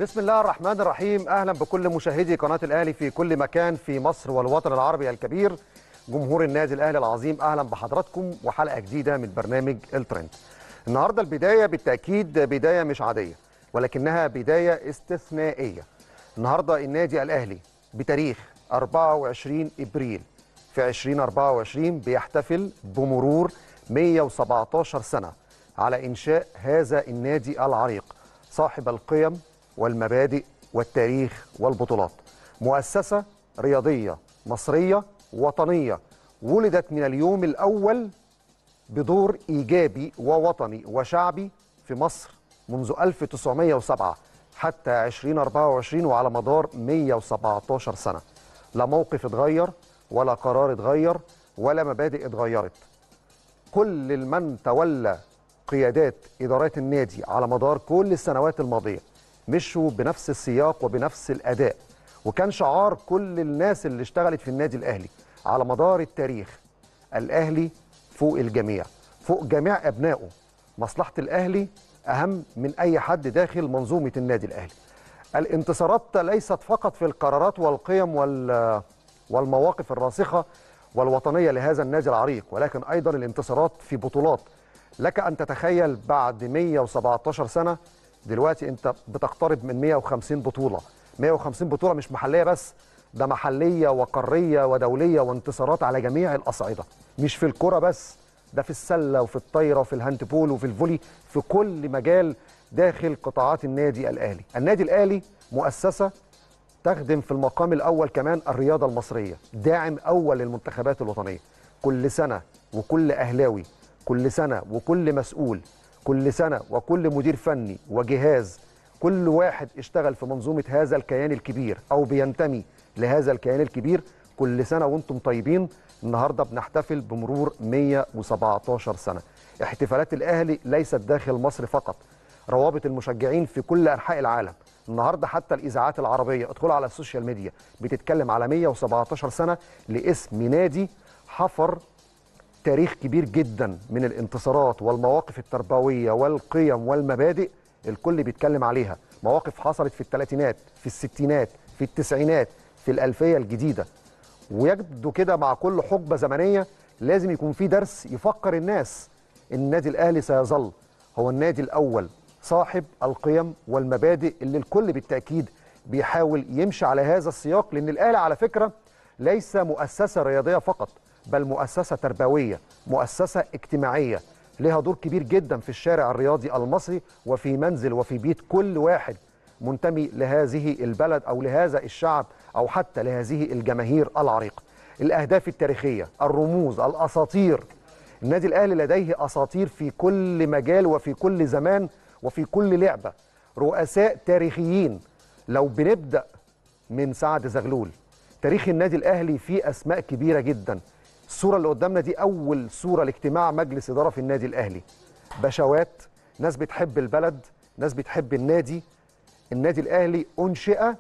بسم الله الرحمن الرحيم اهلا بكل مشاهدي قناه الاهلي في كل مكان في مصر والوطن العربي الكبير جمهور النادي الاهلي العظيم اهلا بحضراتكم وحلقه جديده من برنامج الترند النهارده البدايه بالتاكيد بدايه مش عاديه ولكنها بدايه استثنائيه النهارده النادي الاهلي بتاريخ 24 ابريل في 2024 بيحتفل بمرور 117 سنه على انشاء هذا النادي العريق صاحب القيم والمبادئ والتاريخ والبطولات مؤسسة رياضية مصرية وطنية ولدت من اليوم الأول بدور إيجابي ووطني وشعبي في مصر منذ 1907 حتى 2024 وعلى مدار 117 سنة لا موقف اتغير ولا قرار اتغير ولا مبادئ اتغيرت كل من تولى قيادات إدارات النادي على مدار كل السنوات الماضية مشوا بنفس السياق وبنفس الأداء وكان شعار كل الناس اللي اشتغلت في النادي الأهلي على مدار التاريخ الأهلي فوق الجميع فوق جميع أبنائه مصلحة الأهلي أهم من أي حد داخل منظومة النادي الأهلي الانتصارات ليست فقط في القرارات والقيم وال والمواقف الراسخة والوطنية لهذا النادي العريق ولكن أيضا الانتصارات في بطولات لك أن تتخيل بعد 117 سنة دلوقتي أنت بتقترب من 150 بطولة 150 بطولة مش محلية بس ده محلية وقارية ودولية وانتصارات على جميع الأصعدة مش في الكرة بس ده في السلة وفي الطايرة وفي الهاندبول وفي الفولي في كل مجال داخل قطاعات النادي الأهلي النادي الأهلي مؤسسة تخدم في المقام الأول كمان الرياضة المصرية داعم أول للمنتخبات الوطنية كل سنة وكل أهلاوي كل سنة وكل مسؤول كل سنة وكل مدير فني وجهاز كل واحد اشتغل في منظومة هذا الكيان الكبير أو بينتمي لهذا الكيان الكبير كل سنة وانتم طيبين النهاردة بنحتفل بمرور 117 سنة احتفالات الأهلي ليست داخل مصر فقط روابط المشجعين في كل أنحاء العالم النهارده حتى الاذاعات العربيه ادخلوا على السوشيال ميديا بتتكلم على 117 سنه لاسم نادي حفر تاريخ كبير جدا من الانتصارات والمواقف التربويه والقيم والمبادئ الكل بيتكلم عليها مواقف حصلت في الثلاثينات في الستينات في التسعينات في الالفيه الجديده ويبدو كده مع كل حقبه زمنيه لازم يكون في درس يفكر الناس النادي الاهلي سيظل هو النادي الاول صاحب القيم والمبادئ اللي الكل بالتاكيد بيحاول يمشي على هذا السياق لان الاهلي على فكره ليس مؤسسه رياضيه فقط بل مؤسسه تربويه مؤسسه اجتماعيه لها دور كبير جدا في الشارع الرياضي المصري وفي منزل وفي بيت كل واحد منتمي لهذه البلد او لهذا الشعب او حتى لهذه الجماهير العريقه الاهداف التاريخيه الرموز الاساطير النادي الاهلي لديه اساطير في كل مجال وفي كل زمان وفي كل لعبة رؤساء تاريخيين لو بنبدأ من سعد زغلول تاريخ النادي الأهلي فيه أسماء كبيرة جدا الصورة اللي قدامنا دي أول صورة لاجتماع مجلس إدارة في النادي الأهلي بشوات ناس بتحب البلد ناس بتحب النادي النادي الأهلي أنشئ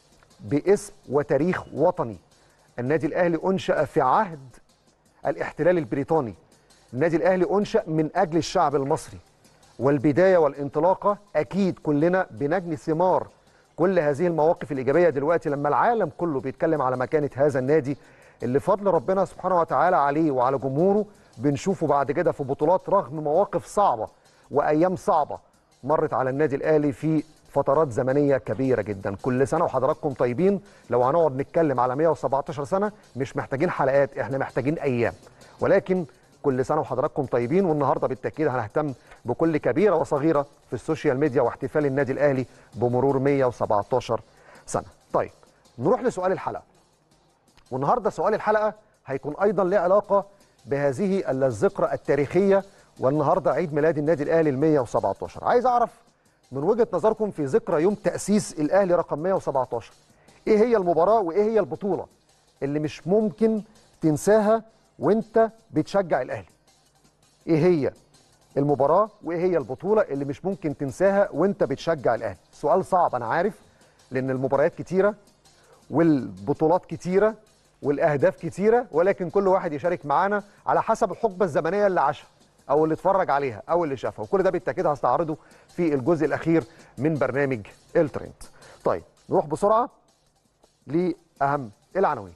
باسم وتاريخ وطني النادي الأهلي أنشأ في عهد الاحتلال البريطاني النادي الأهلي أنشأ من أجل الشعب المصري والبدايه والانطلاقه اكيد كلنا بنجني ثمار كل هذه المواقف الايجابيه دلوقتي لما العالم كله بيتكلم على مكانه هذا النادي اللي فضل ربنا سبحانه وتعالى عليه وعلى جمهوره بنشوفه بعد كده في بطولات رغم مواقف صعبه وايام صعبه مرت على النادي الاهلي في فترات زمنيه كبيره جدا كل سنه وحضراتكم طيبين لو هنقعد نتكلم على 117 سنه مش محتاجين حلقات احنا محتاجين ايام ولكن كل سنه وحضراتكم طيبين والنهارده بالتاكيد هنهتم بكل كبيره وصغيره في السوشيال ميديا واحتفال النادي الاهلي بمرور 117 سنه. طيب نروح لسؤال الحلقه. والنهارده سؤال الحلقه هيكون ايضا له علاقه بهذه الذكرى التاريخيه والنهارده عيد ميلاد النادي الاهلي ال 117. عايز اعرف من وجهه نظركم في ذكرى يوم تاسيس الاهلي رقم 117 ايه هي المباراه وايه هي البطوله اللي مش ممكن تنساها وانت بتشجع الاهلي ايه هي المباراه وايه هي البطوله اللي مش ممكن تنساها وانت بتشجع الاهلي سؤال صعب انا عارف لان المباريات كتيره والبطولات كتيره والاهداف كتيره ولكن كل واحد يشارك معانا على حسب الحقبه الزمنيه اللي عاشها او اللي اتفرج عليها او اللي شافها وكل ده بالتاكيد هستعرضه في الجزء الاخير من برنامج الترند طيب نروح بسرعه لاهم العناوين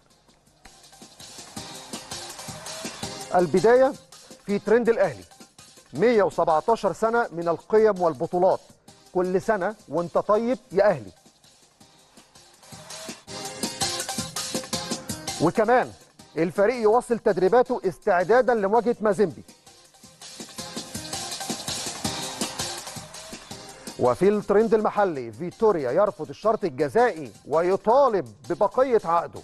البدايه في ترند الاهلي 117 سنه من القيم والبطولات كل سنه وانت طيب يا اهلي وكمان الفريق يواصل تدريباته استعدادا لمواجهه مازيمبي وفي الترند المحلي فيتوريا يرفض الشرط الجزائي ويطالب ببقيه عقده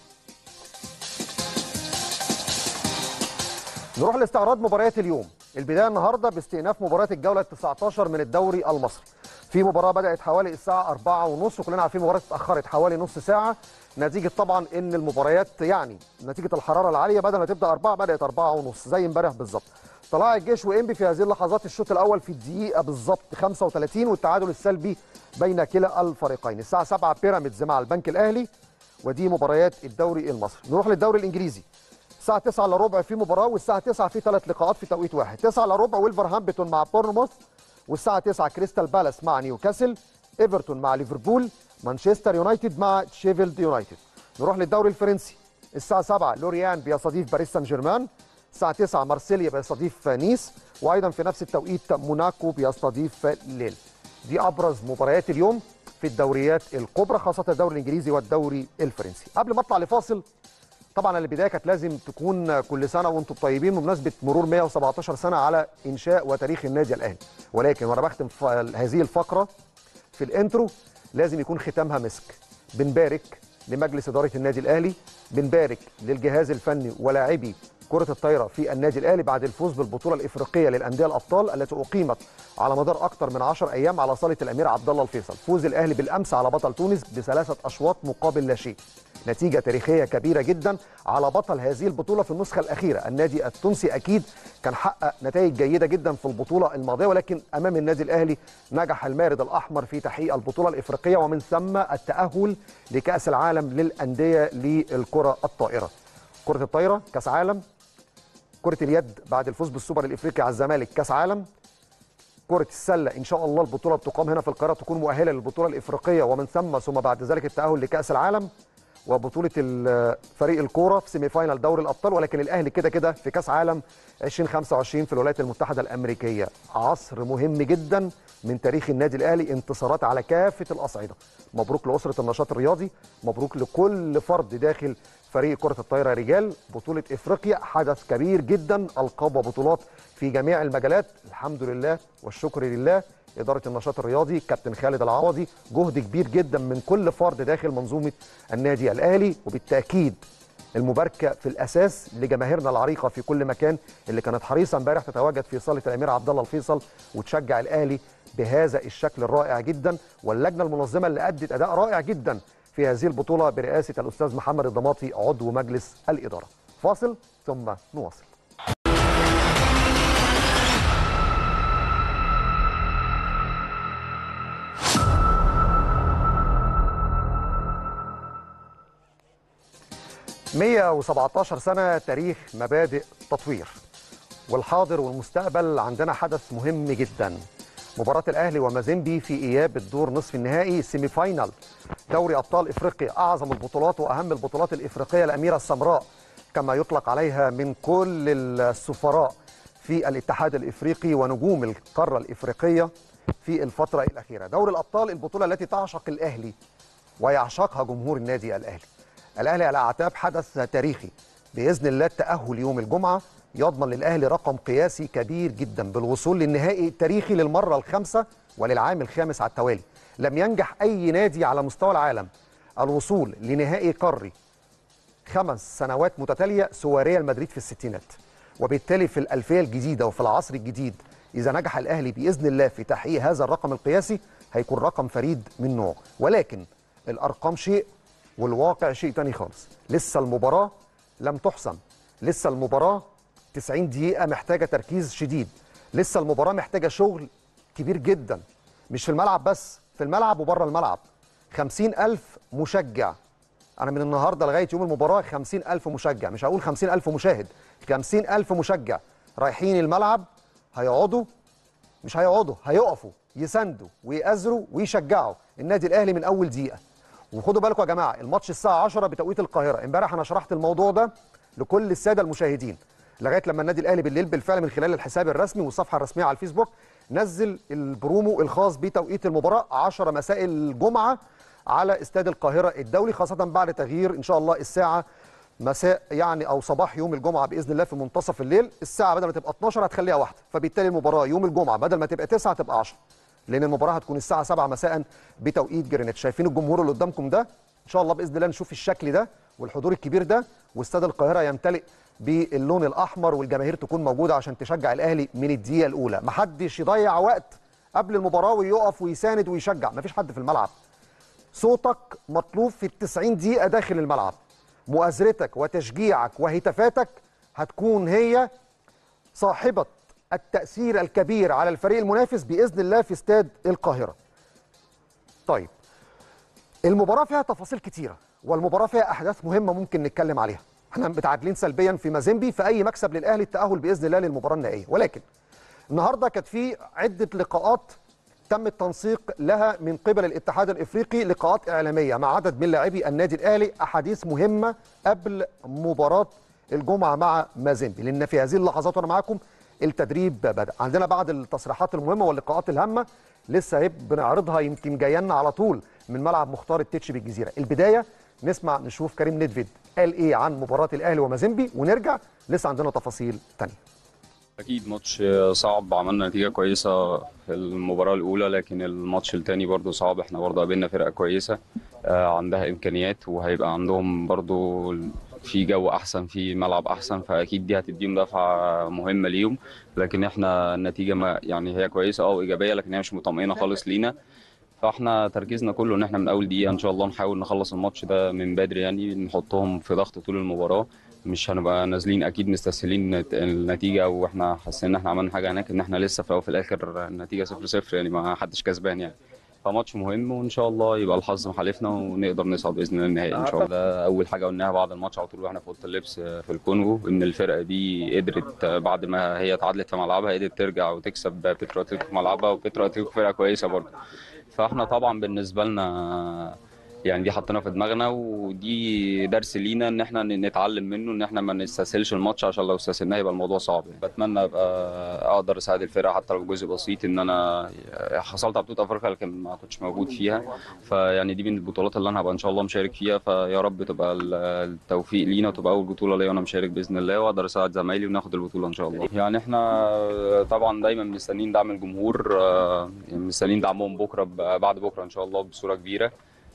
نروح لاستعراض مباريات اليوم البدايه النهارده باستئناف مباراه الجوله 19 من الدوري المصري في مباراه بدات حوالي الساعه 4:30 وكلنا عارفين المباراه اتاخرت حوالي نص ساعه نتيجه طبعا ان المباريات يعني نتيجه الحراره العاليه بدل ما تبدا 4 بدات 4:30 زي امبارح بالظبط طلائع الجيش وانبي في هذه اللحظات الشوط الاول في الدقيقه بالظبط 35 والتعادل السلبي بين كلا الفريقين الساعه 7 بيراميدز مع البنك الاهلي ودي مباريات الدوري المصري نروح للدوري الانجليزي الساعه 9 الا ربع في مباراه والساعه 9 في ثلاث لقاءات في توقيت واحد 9 الا ربع ويلفرهامبتون مع بورنموث والساعه 9 كريستال بالاس مع نيوكاسل ايفرتون مع ليفربول مانشستر يونايتد مع شيفيلد يونايتد نروح للدوري الفرنسي الساعه 7 لوريان بيستضيف باريس سان جيرمان الساعه 9 مارسيليا بيستضيف نيس وايضا في نفس التوقيت موناكو بيستضيف ليل دي ابرز مباريات اليوم في الدوريات الكبرى خاصه الدوري الانجليزي والدوري الفرنسي قبل ما اطلع لفاصل طبعا البدايه كانت لازم تكون كل سنه وانتم طيبين بمناسبه مرور 117 سنه على انشاء وتاريخ النادي الاهلي ولكن وانا بختم هذه الفقره في الانترو لازم يكون ختامها مسك بنبارك لمجلس اداره النادي الاهلي بنبارك للجهاز الفني ولاعبي كرة الطايرة في النادي الأهلي بعد الفوز بالبطولة الإفريقية للأندية الأبطال التي أقيمت على مدار أكثر من 10 أيام على صالة الأمير عبد الله الفيصل، فوز الأهلي بالأمس على بطل تونس بثلاثة أشواط مقابل لا شيء. نتيجة تاريخية كبيرة جدا على بطل هذه البطولة في النسخة الأخيرة النادي التونسي أكيد كان حقق نتائج جيدة جدا في البطولة الماضية ولكن أمام النادي الأهلي نجح المارد الأحمر في تحقيق البطولة الإفريقية ومن ثم التأهل لكأس العالم للأندية للكرة الطائرة كرة الطايرة كأس عالم كرة اليد بعد الفوز بالسوبر الإفريقي على الزمالك كأس عالم كرة السلة إن شاء الله البطولة بتقام هنا في القاهرة تكون مؤهلة للبطولة الإفريقية ومن ثم ثم بعد ذلك التأهل لكأس العالم وبطوله فريق الكوره في سيمي فاينال دوري الابطال ولكن الاهلي كده كده في كاس عالم 2025 في الولايات المتحده الامريكيه عصر مهم جدا من تاريخ النادي الاهلي انتصارات على كافه الاصعده مبروك لاسره النشاط الرياضي مبروك لكل فرد داخل فريق كره الطايره رجال بطوله افريقيا حدث كبير جدا القاب وبطولات في جميع المجالات الحمد لله والشكر لله اداره النشاط الرياضي كابتن خالد العوضي جهد كبير جدا من كل فرد داخل منظومه النادي الاهلي وبالتاكيد المباركه في الاساس لجماهيرنا العريقه في كل مكان اللي كانت حريصه امبارح تتواجد في صاله الامير عبد الله الفيصل وتشجع الاهلي بهذا الشكل الرائع جدا واللجنه المنظمه اللي ادت اداء رائع جدا في هذه البطوله برئاسه الاستاذ محمد الضماطي عضو مجلس الاداره فاصل ثم نواصل مية وسبعتاشر سنة تاريخ مبادئ تطوير والحاضر والمستقبل عندنا حدث مهم جدا مباراة الأهلي ومازيمبي في إياب الدور نصف النهائي سيمي فاينال دوري أبطال إفريقيا أعظم البطولات وأهم البطولات الإفريقية الأميرة السمراء كما يطلق عليها من كل السفراء في الاتحاد الإفريقي ونجوم القارة الإفريقية في الفترة الأخيرة دوري الأبطال البطولة التي تعشق الأهلي ويعشقها جمهور النادي الأهلي الأهلي على أعتاب حدث تاريخي بإذن الله التأهل يوم الجمعة يضمن للأهلي رقم قياسي كبير جدا بالوصول للنهائي التاريخي للمرة الخامسة وللعام الخامس على التوالي لم ينجح أي نادي على مستوى العالم الوصول لنهائي قاري خمس سنوات متتالية سوى ريال مدريد في الستينات وبالتالي في الألفية الجديدة وفي العصر الجديد إذا نجح الأهلي بإذن الله في تحقيق هذا الرقم القياسي هيكون رقم فريد من نوعه ولكن الأرقام شيء والواقع شيء تاني خالص لسه المباراة لم تحسم لسه المباراة 90 دقيقة محتاجة تركيز شديد لسه المباراة محتاجة شغل كبير جدا مش في الملعب بس في الملعب وبره الملعب 50 ألف مشجع أنا من النهاردة لغاية يوم المباراة 50 ألف مشجع مش هقول 50 ألف مشاهد 50 ألف مشجع رايحين الملعب هيقعدوا مش هيقعدوا هيقفوا يساندوا ويأزروا ويشجعوا النادي الأهلي من أول دقيقة وخدوا بالكم يا جماعه الماتش الساعه 10 بتوقيت القاهره امبارح انا شرحت الموضوع ده لكل الساده المشاهدين لغايه لما النادي الاهلي بالليل بالفعل من خلال الحساب الرسمي والصفحه الرسميه على الفيسبوك نزل البرومو الخاص بتوقيت المباراه 10 مساء الجمعه على استاد القاهره الدولي خاصه بعد تغيير ان شاء الله الساعه مساء يعني او صباح يوم الجمعه باذن الله في منتصف الليل الساعه بدل ما تبقى 12 هتخليها واحده فبالتالي المباراه يوم الجمعه بدل ما تبقى 9 تبقى 10 لان المباراه هتكون الساعه 7 مساء بتوقيت جرينتش شايفين الجمهور اللي قدامكم ده ان شاء الله باذن الله نشوف الشكل ده والحضور الكبير ده واستاد القاهره يمتلئ باللون الاحمر والجماهير تكون موجوده عشان تشجع الاهلي من الدقيقه الاولى محدش يضيع وقت قبل المباراه ويقف ويساند ويشجع مفيش حد في الملعب صوتك مطلوب في ال 90 دقيقه داخل الملعب مؤازرتك وتشجيعك وهتافاتك هتكون هي صاحبه التاثير الكبير على الفريق المنافس باذن الله في استاد القاهره طيب المباراه فيها تفاصيل كتيره والمباراه فيها احداث مهمه ممكن نتكلم عليها احنا متعادلين سلبيا في مازيمبي فاي مكسب للاهلي التاهل باذن الله للمباراه النهائيه ولكن النهارده كانت في عده لقاءات تم التنسيق لها من قبل الاتحاد الافريقي لقاءات اعلاميه مع عدد من لاعبي النادي الاهلي احاديث مهمه قبل مباراه الجمعه مع مازيمبي لان في هذه اللحظات وانا معاكم التدريب بدا عندنا بعض التصريحات المهمه واللقاءات الهامه لسه هيب بنعرضها يمكن جايه لنا على طول من ملعب مختار التتش بالجزيره البدايه نسمع نشوف كريم ندفيد قال ايه عن مباراه الاهلي ومازيمبي ونرجع لسه عندنا تفاصيل ثانيه اكيد ماتش صعب عملنا نتيجه كويسه في المباراه الاولى لكن الماتش الثاني برضو صعب احنا برضو قابلنا فرقه كويسه عندها امكانيات وهيبقى عندهم برضو في جو احسن في ملعب احسن فاكيد دي هتديهم دفعه مهمه ليهم لكن احنا النتيجه ما يعني هي كويسه اه وايجابيه لكن هي مش مطمئنه خالص لينا فاحنا تركيزنا كله ان احنا من اول دقيقه ان شاء الله نحاول نخلص الماتش ده من بدري يعني نحطهم في ضغط طول المباراه مش هنبقى نازلين اكيد مستسهلين النتيجه واحنا حاسين ان احنا عملنا حاجه هناك ان احنا لسه في الاول وفي الاخر النتيجه 0 0 يعني ما حدش كسبان يعني فماتش مهم وان شاء الله يبقى الحظ محالفنا ونقدر نصعد باذن الله النهائي ان شاء الله ده اول حاجه قلناها بعد الماتش على طول واحنا في اوضه اللبس في الكونغو ان الفرقه دي قدرت بعد ما هي اتعادلت في ملعبها قدرت ترجع وتكسب بيترو اتلتيكو في ملعبها وبيترو اتلتيكو فرقه كويسه برضه فاحنا طبعا بالنسبه لنا يعني دي حطينا في دماغنا ودي درس لينا ان احنا نتعلم منه ان احنا ما نستسهلش الماتش عشان لو استسهلناه يبقى الموضوع صعب بتمنى ابقى اقدر اساعد الفرقه حتى لو جزء بسيط ان انا حصلت على بطوله افريقيا لكن ما كنتش موجود فيها فيعني دي من البطولات اللي انا هبقى ان شاء الله مشارك فيها فيا رب تبقى التوفيق لينا وتبقى اول بطوله ليا وانا مشارك باذن الله واقدر اساعد زمايلي وناخد البطوله ان شاء الله يعني احنا طبعا دايما مستنيين دعم الجمهور مستنيين دعمهم بكره بعد بكره ان شاء الله بصوره كبيره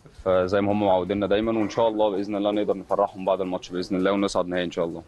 فزي ما هم معودينا دايما وان شاء الله باذن الله نقدر نفرحهم بعد الماتش باذن الله ونصعد نهائي ان شاء الله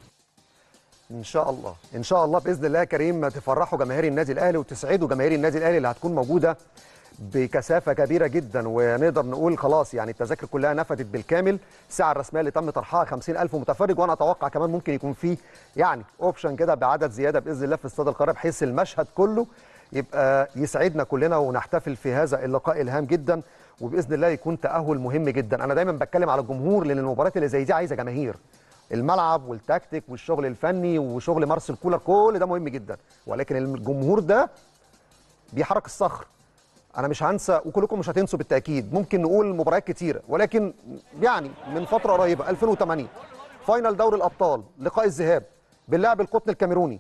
ان شاء الله ان شاء الله باذن الله يا كريم تفرحوا جماهير النادي الاهلي وتسعدوا جماهير النادي الاهلي اللي هتكون موجوده بكثافه كبيره جدا ونقدر نقول خلاص يعني التذاكر كلها نفدت بالكامل الساعه الرسميه اللي تم طرحها 50000 متفرج وانا اتوقع كمان ممكن يكون في يعني اوبشن كده بعدد زياده باذن الله في استاد القاهره بحيث المشهد كله يبقى يسعدنا كلنا ونحتفل في هذا اللقاء الهام جدا وباذن الله يكون تاهل مهم جدا انا دايما بتكلم على الجمهور لان المباريات اللي زي دي عايزه جماهير الملعب والتكتيك والشغل الفني وشغل مارسيل كولر كل ده مهم جدا ولكن الجمهور ده بيحرك الصخر انا مش هنسى وكلكم مش هتنسوا بالتاكيد ممكن نقول مباريات كتيره ولكن يعني من فتره قريبه 2008 فاينل دوري الابطال لقاء الذهاب باللاعب القطن الكاميروني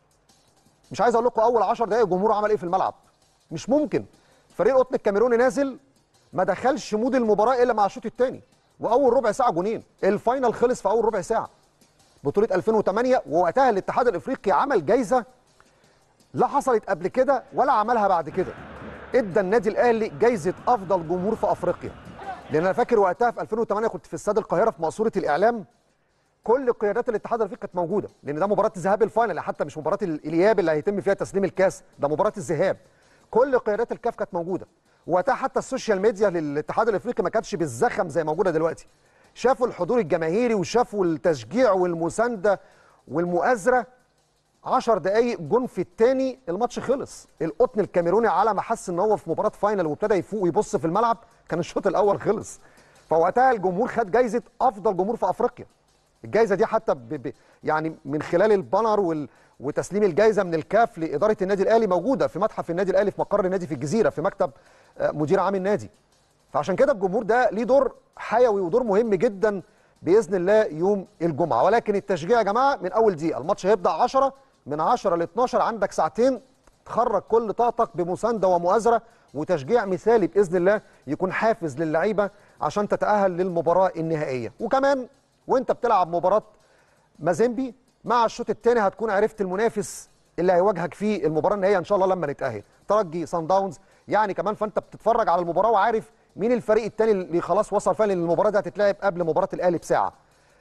مش عايز اقول لكم اول 10 دقائق الجمهور عمل ايه في الملعب مش ممكن فريق القطن الكاميروني نازل ما دخلش مود المباراه الا مع الشوط الثاني واول ربع ساعه جونين الفاينل خلص في اول ربع ساعه بطوله 2008 ووقتها الاتحاد الافريقي عمل جايزه لا حصلت قبل كده ولا عملها بعد كده ادى النادي الاهلي جايزه افضل جمهور في افريقيا لان انا فاكر وقتها في 2008 كنت في استاد القاهره في مقصوره الاعلام كل قيادات الاتحاد الافريقي كانت موجوده لان ده مباراه الذهاب الفاينل حتى مش مباراه الاياب اللي هيتم فيها تسليم الكاس ده مباراه الذهاب كل قيادات الكاف كانت موجوده وقتها حتى السوشيال ميديا للاتحاد الافريقي ما كانتش بالزخم زي موجوده دلوقتي شافوا الحضور الجماهيري وشافوا التشجيع والمسانده والمؤازره 10 دقايق جون في الثاني الماتش خلص القطن الكاميروني على ما حس ان هو في مباراه فاينل وابتدى يفوق ويبص في الملعب كان الشوط الاول خلص فوقتها الجمهور خد جايزه افضل جمهور في افريقيا الجائزه دي حتى ب ب يعني من خلال البانر وال وتسليم الجائزه من الكاف لاداره النادي الاهلي موجوده في متحف النادي الاهلي في مقر النادي في الجزيره في مكتب مدير عام النادي فعشان كده الجمهور ده ليه دور حيوي ودور مهم جدا باذن الله يوم الجمعه ولكن التشجيع يا جماعه من اول دقيقه الماتش هيبدا 10 من 10 ل 12 عندك ساعتين تخرج كل طاقتك بمسانده ومؤازره وتشجيع مثالي باذن الله يكون حافز للعيبه عشان تتاهل للمباراه النهائيه وكمان وانت بتلعب مباراه مازيمبي مع الشوط الثاني هتكون عرفت المنافس اللي هيواجهك في المباراه النهائيه ان شاء الله لما نتاهل ترجي سان داونز يعني كمان فانت بتتفرج على المباراه وعارف مين الفريق الثاني اللي خلاص وصل فعلا لان المباراه دي هتتلعب قبل مباراه الاهلي بساعه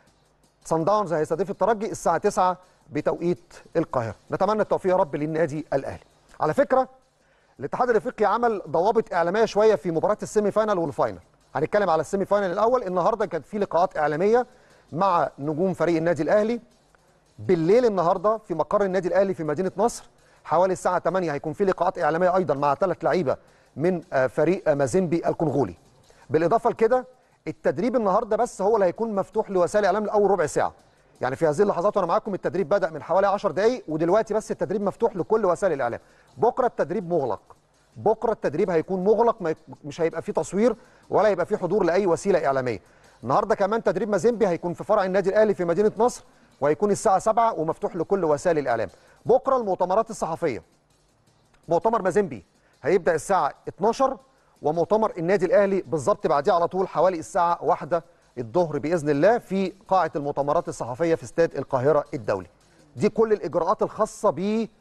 سان داونز هيستضيف الترجي الساعه 9 بتوقيت القاهره نتمنى التوفيق يا رب للنادي الاهلي على فكره الاتحاد الافريقي عمل ضوابط اعلاميه شويه في مباراه السيمي فاينال والفاينل هنتكلم على السيمي فاينال الاول النهارده كانت في لقاءات اعلاميه مع نجوم فريق النادي الاهلي بالليل النهارده في مقر النادي الاهلي في مدينه نصر حوالي الساعه 8 هيكون في لقاءات اعلاميه ايضا مع ثلاث لعيبه من فريق مازيمبي الكونغولي بالاضافه لكده التدريب النهارده بس هو اللي هيكون مفتوح لوسائل الاعلام لاول ربع ساعه يعني في هذه اللحظات وانا معاكم التدريب بدا من حوالي 10 دقائق ودلوقتي بس التدريب مفتوح لكل وسائل الاعلام بكره التدريب مغلق بكره التدريب هيكون مغلق مش هيبقى فيه تصوير ولا هيبقى فيه حضور لاي وسيله اعلاميه النهارده كمان تدريب مازيمبي هيكون في فرع النادي الاهلي في مدينه نصر وهيكون الساعه 7 ومفتوح لكل وسائل الاعلام بكره المؤتمرات الصحفيه مؤتمر مازيمبي هيبدا الساعه 12 ومؤتمر النادي الاهلي بالظبط بعديه على طول حوالي الساعه 1 الظهر باذن الله في قاعه المؤتمرات الصحفيه في استاد القاهره الدولي دي كل الاجراءات الخاصه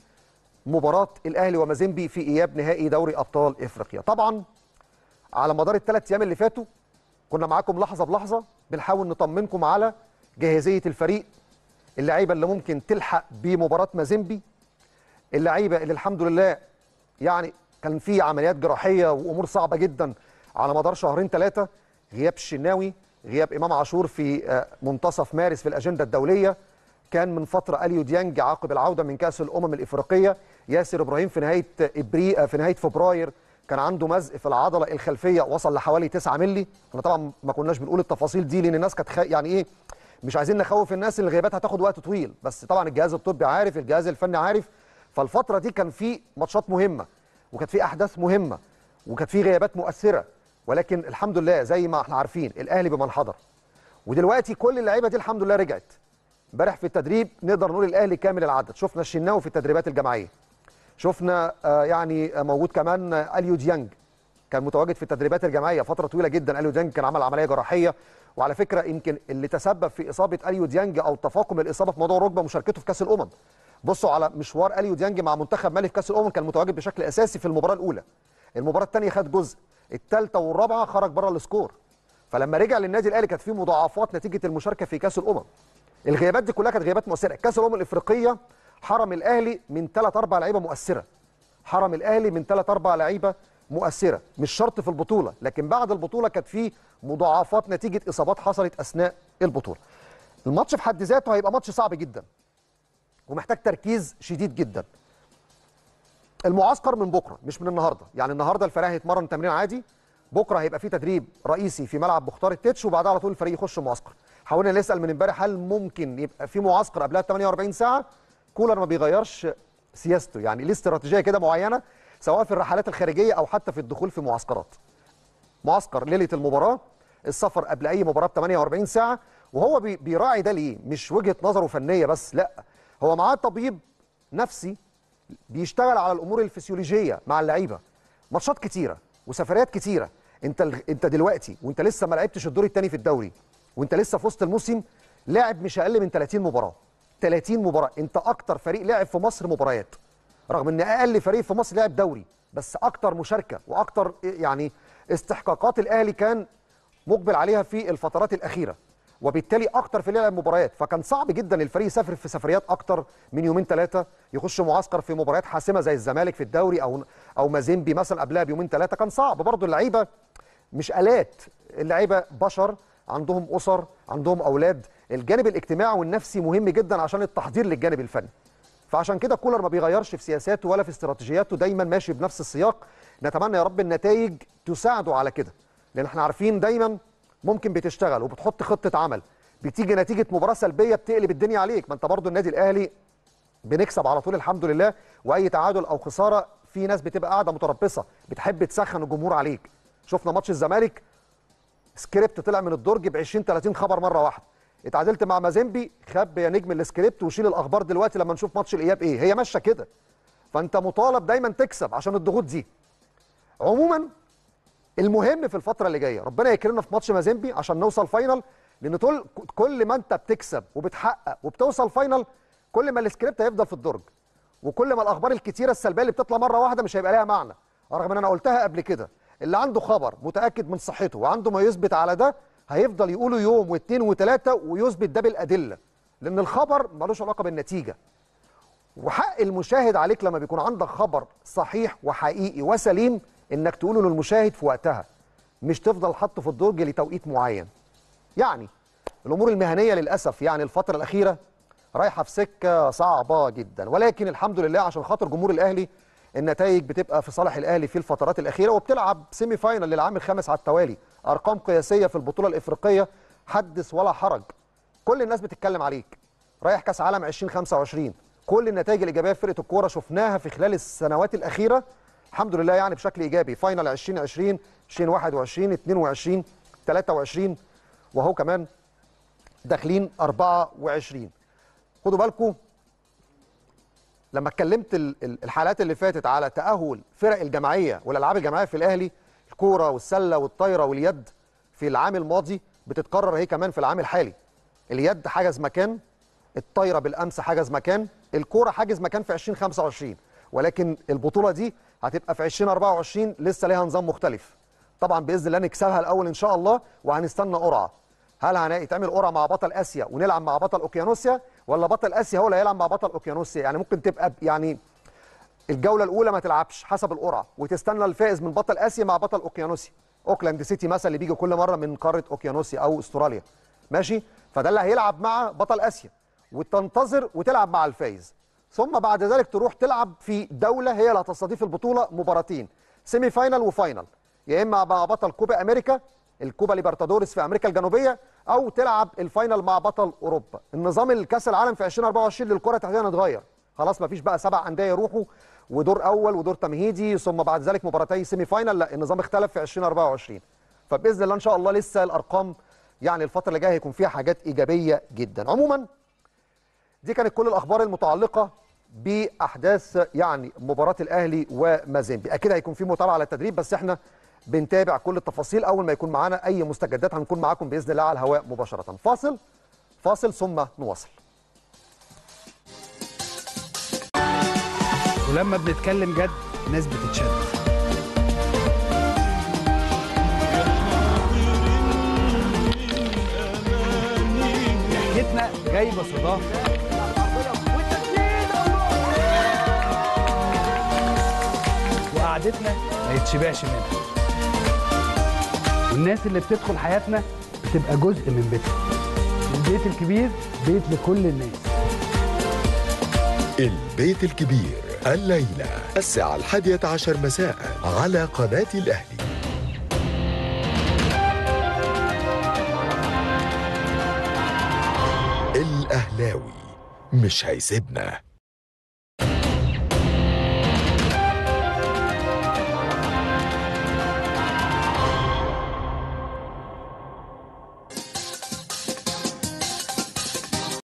بمباراه الاهلي ومازيمبي في اياب نهائي دوري ابطال افريقيا طبعا على مدار الثلاث ايام اللي فاتوا كنا معاكم لحظه بلحظه بنحاول نطمنكم على جاهزيه الفريق اللعيبه اللي ممكن تلحق بمباراه مازيمبي اللعيبه اللي الحمد لله يعني كان في عمليات جراحيه وامور صعبه جدا على مدار شهرين ثلاثه غياب الشناوي غياب امام عاشور في منتصف مارس في الاجنده الدوليه كان من فتره اليو ديانج عقب العوده من كاس الامم الافريقيه ياسر ابراهيم في نهايه ابريل في نهايه فبراير كان عنده مزق في العضله الخلفيه وصل لحوالي 9 مللي احنا طبعا ما كناش بنقول التفاصيل دي لان الناس كانت خ... يعني ايه مش عايزين نخوف الناس ان الغيابات هتاخد وقت طويل بس طبعا الجهاز الطبي عارف الجهاز الفني عارف فالفتره دي كان في ماتشات مهمه وكانت في احداث مهمه وكانت في غيابات مؤثره ولكن الحمد لله زي ما احنا عارفين الاهلي بمن حضر ودلوقتي كل اللعيبه دي الحمد لله رجعت امبارح في التدريب نقدر نقول الاهلي كامل العدد شفنا الشناوي في التدريبات الجماعيه شفنا آه يعني موجود كمان اليو ديانج كان متواجد في التدريبات الجماعيه فتره طويله جدا اليو ديانج كان عمل عمليه جراحيه وعلى فكره يمكن اللي تسبب في اصابه اليو ديانج او تفاقم الاصابه في موضوع الركبه مشاركته في كاس الامم بصوا على مشوار اليو ديانج مع منتخب مالي في كاس الامم كان متواجد بشكل اساسي في المباراه الاولى المباراه الثانيه خد جزء الثالثه والرابعه خرج بره السكور فلما رجع للنادي الاهلي كانت في مضاعفات نتيجه المشاركه في كاس الامم الغيابات دي كلها كانت غيابات مؤثره كاس الامم الافريقيه حرم الاهلي من ثلاث اربع لعيبه مؤثره حرم الاهلي من ثلاث اربع لعيبه مؤثره مش شرط في البطوله لكن بعد البطوله كانت في مضاعفات نتيجه اصابات حصلت اثناء البطوله الماتش في حد ذاته هيبقى ماتش صعب جدا ومحتاج تركيز شديد جدا المعسكر من بكره مش من النهارده يعني النهارده الفريق هيتمرن تمرين عادي بكره هيبقى في تدريب رئيسي في ملعب مختار التتش وبعدها على طول الفريق يخش معسكر حاولنا نسال من امبارح هل ممكن يبقى في معسكر قبلها 48 ساعه كولر ما بيغيرش سياسته يعني ليه استراتيجيه كده معينه سواء في الرحلات الخارجيه او حتى في الدخول في معسكرات معسكر ليله المباراه السفر قبل اي مباراه ب 48 ساعه وهو بيراعي ده ليه مش وجهه نظره فنيه بس لا هو معاه طبيب نفسي بيشتغل على الامور الفسيولوجيه مع اللعيبه ماتشات كتيره وسفريات كتيره انت انت دلوقتي وانت لسه ما لعبتش الدور الثاني في الدوري وانت لسه في وسط الموسم لاعب مش اقل من 30 مباراه 30 مباراه انت اكتر فريق لاعب في مصر مباريات رغم ان اقل فريق في مصر لعب دوري بس اكتر مشاركه واكتر يعني استحقاقات الاهلي كان مقبل عليها في الفترات الاخيره وبالتالي اكتر في لعب مباريات فكان صعب جدا الفريق يسافر في سفريات اكتر من يومين ثلاثه يخش معسكر في مباريات حاسمه زي الزمالك في الدوري او او مازيمبي مثلا قبلها بيومين ثلاثه كان صعب برضه اللعيبه مش الات اللعيبه بشر عندهم اسر عندهم اولاد الجانب الاجتماعي والنفسي مهم جدا عشان التحضير للجانب الفني فعشان كده كولر ما بيغيرش في سياساته ولا في استراتيجياته دايما ماشي بنفس السياق نتمنى يا رب النتائج تساعده على كده لان احنا عارفين دايما ممكن بتشتغل وبتحط خطه عمل بتيجي نتيجه مباراه سلبيه بتقلب الدنيا عليك ما انت برضو النادي الاهلي بنكسب على طول الحمد لله واي تعادل او خساره في ناس بتبقى قاعده متربصه بتحب تسخن الجمهور عليك شفنا ماتش الزمالك سكريبت طلع من الدرج ب 20 30 خبر مره واحده اتعادلت مع مازيمبي خب يا نجم السكريبت وشيل الاخبار دلوقتي لما نشوف ماتش الاياب ايه هي ماشيه كده فانت مطالب دايما تكسب عشان الضغوط دي عموما المهم في الفتره اللي جايه ربنا يكرمنا في ماتش مازيمبي عشان نوصل فاينل لان طول كل ما انت بتكسب وبتحقق وبتوصل فاينل كل ما السكريبت هيفضل في الدرج وكل ما الاخبار الكتيره السلبيه اللي بتطلع مره واحده مش هيبقى لها معنى رغم ان انا قلتها قبل كده اللي عنده خبر متاكد من صحته وعنده ما يثبت على ده هيفضل يقوله يوم واثنين وثلاثه ويثبت ده بالادله لان الخبر ملوش علاقه بالنتيجه وحق المشاهد عليك لما بيكون عندك خبر صحيح وحقيقي وسليم انك تقوله للمشاهد في وقتها مش تفضل حاطه في الدرج لتوقيت معين يعني الامور المهنيه للاسف يعني الفتره الاخيره رايحه في سكه صعبه جدا ولكن الحمد لله عشان خاطر جمهور الاهلي النتائج بتبقى في صالح الاهلي في الفترات الاخيره وبتلعب سيمي فاينل للعام الخامس على التوالي ارقام قياسيه في البطوله الافريقيه حدث ولا حرج كل الناس بتتكلم عليك رايح كاس عالم 2025 كل النتائج الايجابيه في فرقه الكوره شفناها في خلال السنوات الاخيره الحمد لله يعني بشكل ايجابي فاينل 2020 2021 22 23 وهو كمان داخلين 24 خدوا بالكم لما اتكلمت ال- ال- الحلقات اللي فاتت على تاهل فرق الجماعيه والالعاب الجماعيه في الاهلي الكوره والسله والطايره واليد في العام الماضي بتتكرر هي كمان في العام الحالي اليد حجز مكان الطايره بالامس حجز مكان الكوره حاجز مكان في 2025 ولكن البطوله دي هتبقى في 2024 لسه ليها نظام مختلف طبعا باذن الله نكسبها الاول ان شاء الله وهنستنى قرعه هل هنتعمل قرعه مع بطل اسيا ونلعب مع بطل اوكيانوسيا ولا بطل اسيا هو اللي هيلعب مع بطل اوكيانوسيا يعني ممكن تبقى ب- يعني الجوله الاولى ما تلعبش حسب القرعه وتستنى الفائز من بطل اسيا مع بطل اوكيانوسيا اوكلاند سيتي مثلا اللي بيجي كل مره من قاره اوكيانوسيا او استراليا ماشي فده اللي هيلعب مع بطل اسيا وتنتظر وتلعب مع الفائز ثم بعد ذلك تروح تلعب في دوله هي اللي هتستضيف البطوله مباراتين سيمي فاينل وفاينل يا اما مع بطل كوبا امريكا الكوبا ليبرتادوريس في امريكا الجنوبيه او تلعب الفاينل مع بطل اوروبا النظام الكاس العالم في 2024 للكره تحديدا اتغير خلاص مفيش بقى سبع انديه يروحوا ودور اول ودور تمهيدي ثم بعد ذلك مباراتي سيمي فاينل لا النظام اختلف في 2024 فباذن الله ان شاء الله لسه الارقام يعني الفتره اللي جايه هيكون فيها حاجات ايجابيه جدا عموما دي كانت كل الاخبار المتعلقه باحداث يعني مباراه الاهلي ومازيمبي اكيد هيكون في متابعه على التدريب بس احنا بنتابع كل التفاصيل اول ما يكون معانا اي مستجدات هنكون معاكم باذن الله على الهواء مباشره فاصل فاصل ثم نواصل ولما بنتكلم جد الناس بتتشد ضحكتنا جايبه صداها وقعدتنا ما يتشبعش منها والناس اللي بتدخل حياتنا بتبقى جزء من بيتنا البيت الكبير بيت لكل الناس البيت الكبير الليلة الساعة الحادية عشر مساء على قناة الأهلي الأهلاوي مش هيسيبنا